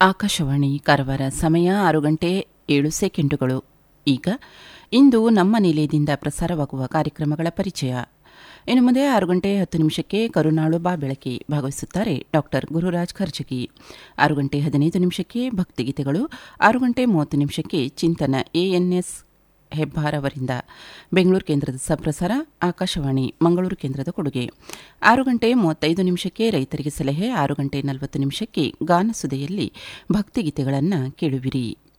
ಆಕಾಶವಾಣಿ ಕಾರವಾರ ಸಮಯ ಆರು ಗಂಟೆ ಏಳು ಸೆಕೆಂಡುಗಳು ಈಗ ಇಂದು ನಮ್ಮ ನಿಲಯದಿಂದ ಪ್ರಸಾರವಾಗುವ ಕಾರ್ಯಕ್ರಮಗಳ ಪರಿಚಯ ಇನ್ನು ಮುಂದೆ ಆರು ಗಂಟೆ ಹತ್ತು ನಿಮಿಷಕ್ಕೆ ಕರುನಾಳು ಬಾ ಬೆಳಕಿ ಭಾಗವಹಿಸುತ್ತಾರೆ ಡಾಕ್ಟರ್ ಗುರುರಾಜ್ ಖರ್ಜಗಿ ಆರು ಗಂಟೆ ಹದಿನೈದು ನಿಮಿಷಕ್ಕೆ ಭಕ್ತಿಗೀತೆಗಳು ಆರು ಗಂಟೆ ಮೂವತ್ತು ನಿಮಿಷಕ್ಕೆ ಚಿಂತನ ಎಎನ್ಎಸ್ ಹೆಬ್ಬಾರ್ ಅವರಿಂದ ಬೆಂಗಳೂರು ಕೇಂದ್ರದ ಸಪ್ರಸಾರ ಆಕಾಶವಾಣಿ ಮಂಗಳೂರು ಕೇಂದ್ರದ ಕೊಡುಗೆ ಆರು ಗಂಟೆ ಮೂವತ್ತೈದು ನಿಮಿಷಕ್ಕೆ ರೈತರಿಗೆ ಸಲಹೆ ಆರು ಗಂಟೆ ನಲವತ್ತು ನಿಮಿಷಕ್ಕೆ ಗಾನಸುದೆಯಲ್ಲಿ ಭಕ್ತಿಗೀತೆಗಳನ್ನು ಕೇಳುವಿರಿ